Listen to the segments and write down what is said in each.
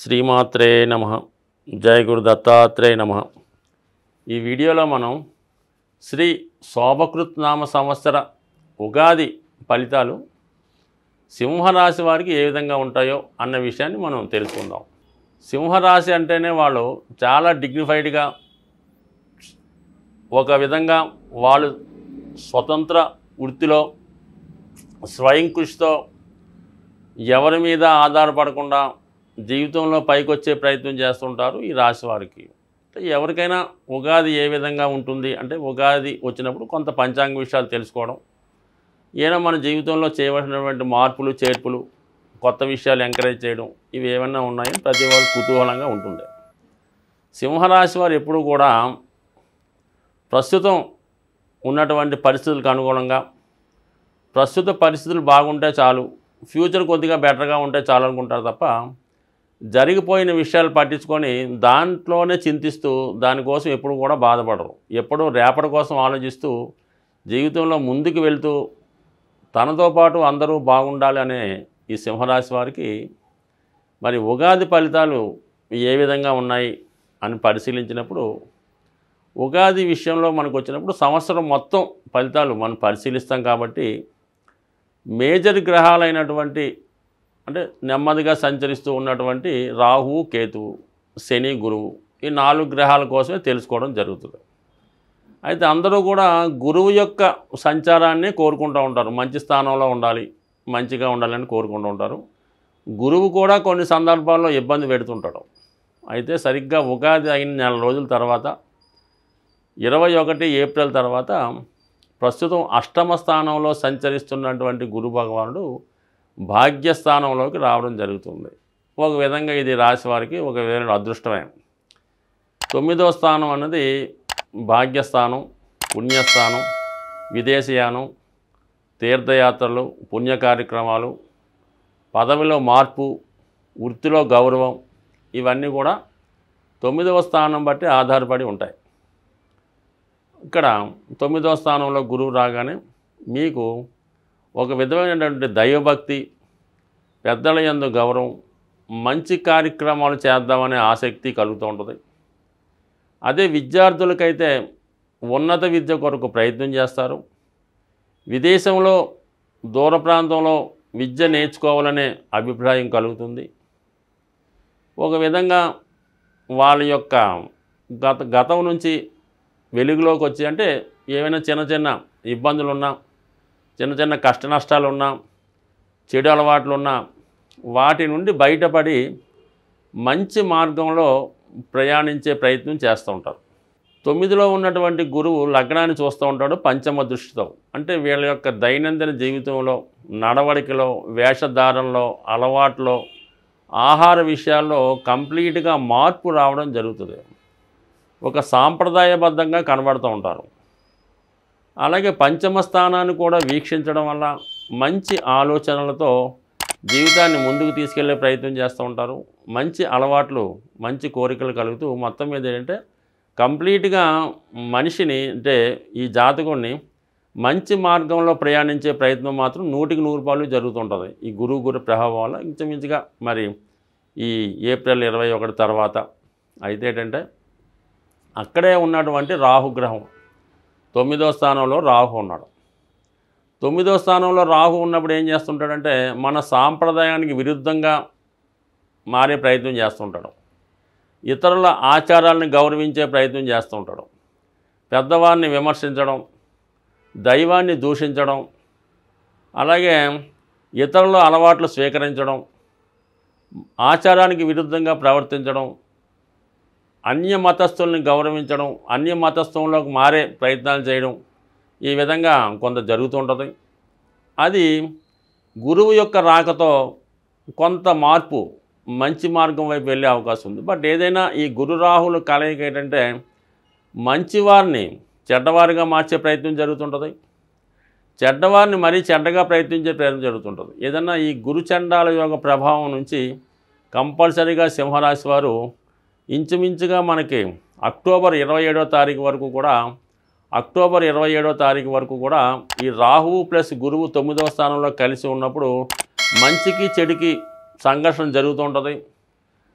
శ్రీమాత్రే నమ జయ గురు దత్తాత్రేయ నమ ఈ వీడియోలో మనం శ్రీ శోభకృత్ నామ సంవత్సర ఉగాది ఫలితాలు సింహరాశి వారికి ఏ విధంగా ఉంటాయో అన్న విషయాన్ని మనం తెలుసుకుందాం సింహరాశి అంటేనే వాళ్ళు చాలా డిగ్నిఫైడ్గా ఒక విధంగా వాళ్ళు స్వతంత్ర వృత్తిలో స్వయం కృషితో ఎవరి మీద ఆధారపడకుండా జీవితంలో పైకొచ్చే ప్రయత్నం చేస్తుంటారు ఈ రాశి వారికి అంటే ఎవరికైనా ఉగాది ఏ విధంగా ఉంటుంది అంటే ఉగాది వచ్చినప్పుడు కొంత పంచాంగ విషయాలు తెలుసుకోవడం ఏదో మన జీవితంలో చేయవలసినటువంటి మార్పులు చేర్పులు కొత్త విషయాలు ఎంకరేజ్ చేయడం ఇవి ఏమైనా ఉన్నాయని ప్రతి వాళ్ళు కుతూహలంగా ఉంటుంది సింహరాశి వారు ఎప్పుడు కూడా ప్రస్తుతం ఉన్నటువంటి పరిస్థితులకు అనుగుణంగా ప్రస్తుత పరిస్థితులు బాగుంటే చాలు ఫ్యూచర్ కొద్దిగా బెటర్గా ఉంటే చాలు అనుకుంటారు తప్ప జరిగిపోయిన విషయాలు పట్టించుకొని దాంట్లోనే చింతిస్తూ దానికోసం ఎప్పుడు కూడా బాధపడరు ఎప్పుడూ రేపటి కోసం ఆలోచిస్తూ జీవితంలో ముందుకు వెళ్తూ తనతో పాటు అందరూ బాగుండాలి అనే ఈ సింహరాశి వారికి మరి ఉగాది ఫలితాలు ఏ విధంగా ఉన్నాయి అని పరిశీలించినప్పుడు ఉగాది విషయంలో మనకు వచ్చినప్పుడు సంవత్సరం మొత్తం ఫలితాలు మనం పరిశీలిస్తాం కాబట్టి మేజర్ గ్రహాలైనటువంటి అంటే నెమ్మదిగా సంచరిస్తూ ఉన్నటువంటి రాహు కేతువు శని గురువు ఈ నాలుగు గ్రహాల కోసమే తెలుసుకోవడం జరుగుతుంది అయితే అందరూ కూడా గురువు యొక్క సంచారాన్ని కోరుకుంటూ ఉంటారు మంచి స్థానంలో ఉండాలి మంచిగా ఉండాలని కోరుకుంటూ ఉంటారు గురువు కూడా కొన్ని సందర్భాల్లో ఇబ్బంది పెడుతుంటాడు అయితే సరిగ్గా ఉగాది అయిన నెల రోజుల తర్వాత ఇరవై ఒకటి ఏప్రిల్ తర్వాత ప్రస్తుతం అష్టమ స్థానంలో సంచరిస్తున్నటువంటి గురు భగవానుడు భాగ్యస్థానంలోకి రావడం జరుగుతుంది ఒక విధంగా ఇది రాశి వారికి ఒక విధమైన అదృష్టమే తొమ్మిదవ స్థానం అన్నది భాగ్యస్థానం పుణ్యస్థానం విదేశయానం తీర్థయాత్రలు పుణ్య కార్యక్రమాలు పదవిలో మార్పు వృత్తిలో గౌరవం ఇవన్నీ కూడా తొమ్మిదవ స్థానం బట్టి ఆధారపడి ఉంటాయి ఇక్కడ తొమ్మిదవ స్థానంలో గురువు రాగానే మీకు ఒక విధమైనటువంటి దైవభక్తి పెద్దల యందు గౌరవం మంచి కార్యక్రమాలు చేద్దామనే ఆసక్తి కలుగుతూ ఉంటుంది అదే విద్యార్థులకైతే ఉన్నత విద్య కొరకు ప్రయత్నం చేస్తారు విదేశంలో దూర ప్రాంతంలో విద్య నేర్చుకోవాలనే అభిప్రాయం కలుగుతుంది ఒక విధంగా వాళ్ళ యొక్క గత గతం నుంచి వెలుగులోకి వచ్చి అంటే ఏమైనా చిన్న చిన్న ఇబ్బందులు ఉన్నా చిన్న చిన్న కష్ట నష్టాలు ఉన్నా చెడు అలవాట్లు ఉన్నా వాటి నుండి బయటపడి మంచి మార్గంలో ప్రయాణించే ప్రయత్నం చేస్తూ ఉంటారు తొమ్మిదిలో ఉన్నటువంటి గురువు లగ్నాన్ని చూస్తూ ఉంటాడు పంచమ దృష్టితో అంటే వీళ్ళ యొక్క దైనందిన జీవితంలో నడవడికలో వేషధారణలో అలవాట్లో ఆహార విషయాల్లో కంప్లీట్గా మార్పు రావడం జరుగుతుంది ఒక సాంప్రదాయబద్ధంగా కనబడుతూ ఉంటారు అలాగే పంచమ స్థానాన్ని కూడా వీక్షించడం వల్ల మంచి ఆలోచనలతో జీవితాన్ని ముందుకు తీసుకెళ్లే ప్రయత్నం చేస్తూ ఉంటారు మంచి అలవాట్లు మంచి కోరికలు కలుగుతూ మొత్తం మీద ఏంటంటే కంప్లీట్గా మనిషిని అంటే ఈ జాతకుడిని మంచి మార్గంలో ప్రయాణించే ప్రయత్నం మాత్రం నూటికి నూరు పాలు జరుగుతుంటుంది ఈ గురువు గురు ప్రభావం వల్ల ఇంచుమించుగా మరి ఈ ఏప్రిల్ ఇరవై ఒకటి తర్వాత అయితే ఏంటంటే అక్కడే ఉన్నటువంటి రాహుగ్రహం తొమ్మిదో స్థానంలో రాహు ఉన్నాడు తొమ్మిదో స్థానంలో రాహు ఉన్నప్పుడు ఏం చేస్తుంటాడంటే మన సాంప్రదాయానికి విరుద్ధంగా మారే ప్రయత్నం చేస్తుంటాడు ఇతరుల ఆచారాలను గౌరవించే ప్రయత్నం చేస్తుంటాడు పెద్దవారిని విమర్శించడం దైవాన్ని దూషించడం అలాగే ఇతరుల అలవాట్లు స్వీకరించడం ఆచారానికి విరుద్ధంగా ప్రవర్తించడం అన్య మతస్థుల్ని గౌరవించడం అన్య మతస్థంలోకి మారే ప్రయత్నాలు చేయడం ఈ విధంగా కొంత జరుగుతుంటుంది అది గురువు యొక్క రాకతో కొంత మార్పు మంచి మార్గం వైపు వెళ్ళే అవకాశం ఉంది బట్ ఏదైనా ఈ గురు రాహుల కలయిక ఏంటంటే మంచివారిని చెడ్డవారిగా మార్చే ప్రయత్నం జరుగుతుంటుంది చెడ్డవారిని మరీ చెడ్డగా ప్రయత్నించే ప్రయత్నం జరుగుతుంటుంది ఏదన్నా ఈ గురుచండాల యోగ ప్రభావం నుంచి కంపల్సరీగా సింహరాశి వారు ఇంచుమించుగా మనకి అక్టోబర్ ఇరవై ఏడో తారీఖు వరకు కూడా అక్టోబర్ ఇరవై ఏడో తారీఖు వరకు కూడా ఈ రాహువు ప్లస్ గురువు తొమ్మిదవ స్థానంలో కలిసి ఉన్నప్పుడు మంచికి చెడుకి సంఘర్షణ జరుగుతూ ఉంటుంది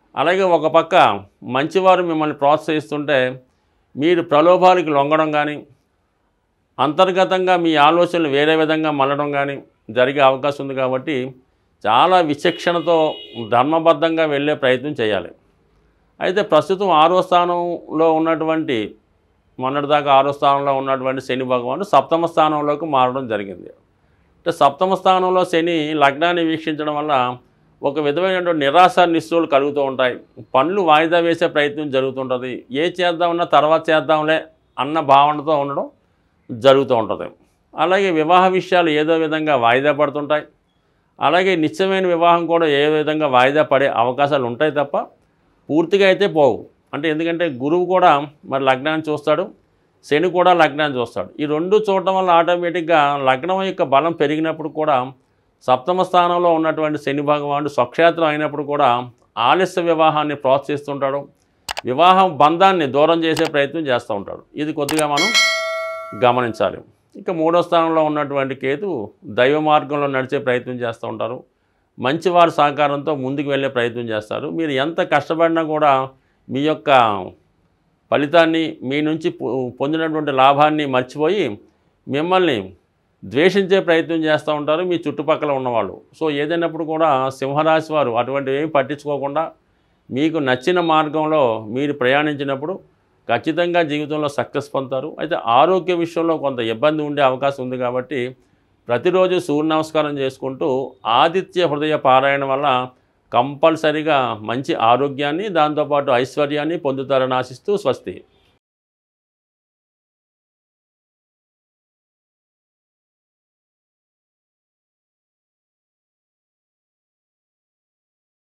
అలాగే ఒక పక్క మంచివారు మిమ్మల్ని ప్రోత్సహిస్తుంటే మీరు ప్రలోభాలకు లొంగడం కానీ అంతర్గతంగా మీ ఆలోచనలు వేరే విధంగా మళ్ళడం కానీ జరిగే అవకాశం ఉంది కాబట్టి చాలా విచక్షణతో ధర్మబద్ధంగా వెళ్ళే ప్రయత్నం చేయాలి అయితే ప్రస్తుతం ఆరో స్థానంలో ఉన్నటువంటి మొన్నటిదాకా ఆరో స్థానంలో ఉన్నటువంటి శని భగవానుడు సప్తమ స్థానంలోకి మారడం జరిగింది అంటే సప్తమ స్థానంలో శని లగ్నాన్ని వీక్షించడం వల్ల ఒక విధమైనటువంటి నిరాశ నిస్సులు కలుగుతూ ఉంటాయి పనులు వాయిదా వేసే ప్రయత్నం జరుగుతుంటుంది ఏ చేద్దామన్నా తర్వాత చేద్దాంలే అన్న భావనతో ఉండడం జరుగుతూ ఉంటుంది అలాగే వివాహ విషయాలు ఏదో విధంగా వాయిదా పడుతుంటాయి అలాగే నిత్యమైన వివాహం కూడా ఏ విధంగా వాయిదా పడే అవకాశాలు ఉంటాయి తప్ప పూర్తిగా అయితే పోవు అంటే ఎందుకంటే గురువు కూడా మరి లగ్నాన్ని చూస్తాడు శని కూడా లగ్నాన్ని చూస్తాడు ఈ రెండు చూడటం వల్ల ఆటోమేటిక్గా లగ్నం యొక్క బలం పెరిగినప్పుడు కూడా సప్తమ స్థానంలో ఉన్నటువంటి శని భగవానుడు స్వక్షేత్రం అయినప్పుడు కూడా ఆలస్య వివాహాన్ని ప్రోత్సహిస్తుంటాడు వివాహం బంధాన్ని దూరం చేసే ప్రయత్నం చేస్తూ ఉంటాడు ఇది కొద్దిగా మనం గమనించాలి ఇక మూడో స్థానంలో ఉన్నటువంటి కేతు దైవ మార్గంలో నడిచే ప్రయత్నం చేస్తూ ఉంటారు మంచివారి సహకారంతో ముందుకు వెళ్ళే ప్రయత్నం చేస్తారు మీరు ఎంత కష్టపడినా కూడా మీ యొక్క ఫలితాన్ని మీ నుంచి పొ- పొందినటువంటి లాభాన్ని మర్చిపోయి మిమ్మల్ని ద్వేషించే ప్రయత్నం చేస్తూ ఉంటారు మీ చుట్టుపక్కల ఉన్నవాళ్ళు సో ఏదైనప్పుడు కూడా సింహరాశి వారు అటువంటివి ఏమి పట్టించుకోకుండా మీకు నచ్చిన మార్గంలో మీరు ప్రయాణించినప్పుడు ఖచ్చితంగా జీవితంలో సక్సెస్ పొందుతారు అయితే ఆరోగ్య విషయంలో కొంత ఇబ్బంది ఉండే అవకాశం ఉంది కాబట్టి ప్రతిరోజు సూర్య నమస్కారం చేసుకుంటూ ఆదిత్య హృదయ పారాయణ వల్ల కంపల్సరిగా మంచి ఆరోగ్యాన్ని దాంతోపాటు ఐశ్వర్యాన్ని పొందుతారని ఆశిస్తూ స్వస్తి